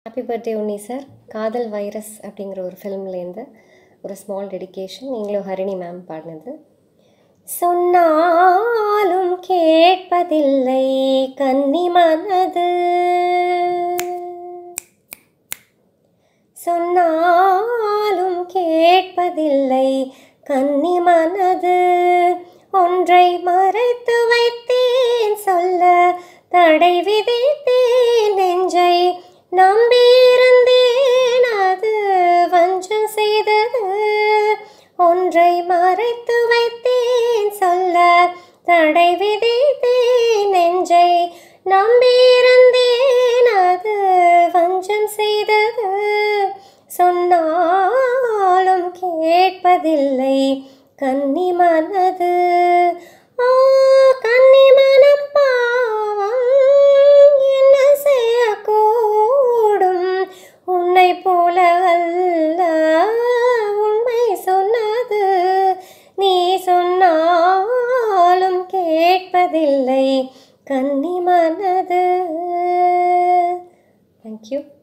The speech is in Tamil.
happy birthday Unni sir Kadhal virus அப்படிங்கிற ஒரு ஃபிலிம்லேருந்து ஒரு ஸ்மால் டெடிகேஷன் நீங்களும் ஹரிணி மேம் பாடினது சொன்னாலும் கேட்பதில்லை கன்னி மனது சொன்னாலும் கேட்பதில்லை கன்னி மனது ஒன்றை மறைத்து வைத்தேன் சொல்ல தடை விதித்தேன் நெஞ்சை நம்பியிருந்தேன் அது வஞ்சம் செய்தது ஒன்றை மறைத்து வைத்தேன் சொல்ல தடை விதித்தேன் நெஞ்சை நம்பியிருந்தேன் அது வஞ்சம் செய்தது சொன்னாலும் கேட்பதில்லை கன்னி மனது ஆ கன்னி மனம் பாவம் என்ன செய்யக்கூடும் உன்னை போல அல்ல உண்மை சொன்னது நீ சொன்னாலும் கேட்பதில்லை கன்னி மனது தேங்க்யூ